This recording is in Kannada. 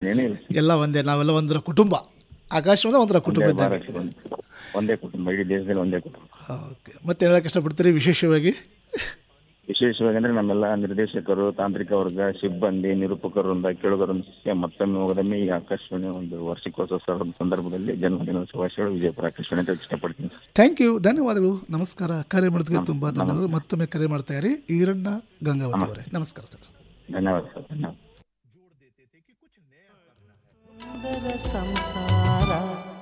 ಏನಿಲ್ಲ ಎಲ್ಲ ಒಂದೇ ನಾವೆಲ್ಲ ಒಂದರ ಕುಟುಂಬ ಆಕಾಶವಾಣಿ ಒಂದರ ಕುಟುಂಬ ಒಂದೇ ಇದ್ದಂಗೆ ಭಾರತ ಒಂದು. ಒಂದೇ ಕುಟುಂಬ ಇಡೀ ದೇಶದಲ್ಲಿ ಒಂದೇ ಕುಟುಂಬ ಓಕೆ ಮತ್ತೆ ಹೇಳಕ್ಕೆ ಇಷ್ಟಪಡ್ತೀರಿ ವಿಶೇಷವಾಗಿ ವಿಶೇಷವಾಗಿ ಅಂದ್ರೆ ನಮ್ಮೆಲ್ಲ ನಿರ್ದೇಶಕರು ತಾಂತ್ರಿಕ ವರ್ಗ ಸಿಬ್ಬಂದಿ ನಿರೂಪಕರಿಂದ ಕೇಳುಗರೊಂದಿಗೆ ಮತ್ತೊಮ್ಮೆ ಹೋಗದೊಮ್ಮೆ ಈ ಆಕಾಶವಾಣಿ ಒಂದು ವಾರ್ಷಿಕೋತ್ಸವ ಸಂದರ್ಭದಲ್ಲಿ ಜನ್ಮದಿನ ಶುಭಾಶಯಗಳು ವಿಜಯಪುರ ಆಕಾಶವಾಣಿ ಅಂತ ಇಷ್ಟಪಡ್ತೀನಿ ಥ್ಯಾಂಕ್ ಯು ಧನ್ಯವಾದಗಳು ನಮಸ್ಕಾರ ಕರೆ ಮಾಡೋದಕ್ಕೆ ತುಂಬ ಧನ್ಯವಾದಗಳು ಮತ್ತೊಮ್ಮೆ ಕರೆ ಮಾಡ್ತಾ ಇರಿ ಈರಣ್ಣ ಗಂಗಾವತಿ ಅವರೇ ನಮಸ್ಕಾರ ಸರ್ ಧನ್ಯವಾದ ಸರ್ ಧನ್ಯವಾದ ಸಂಸಾರ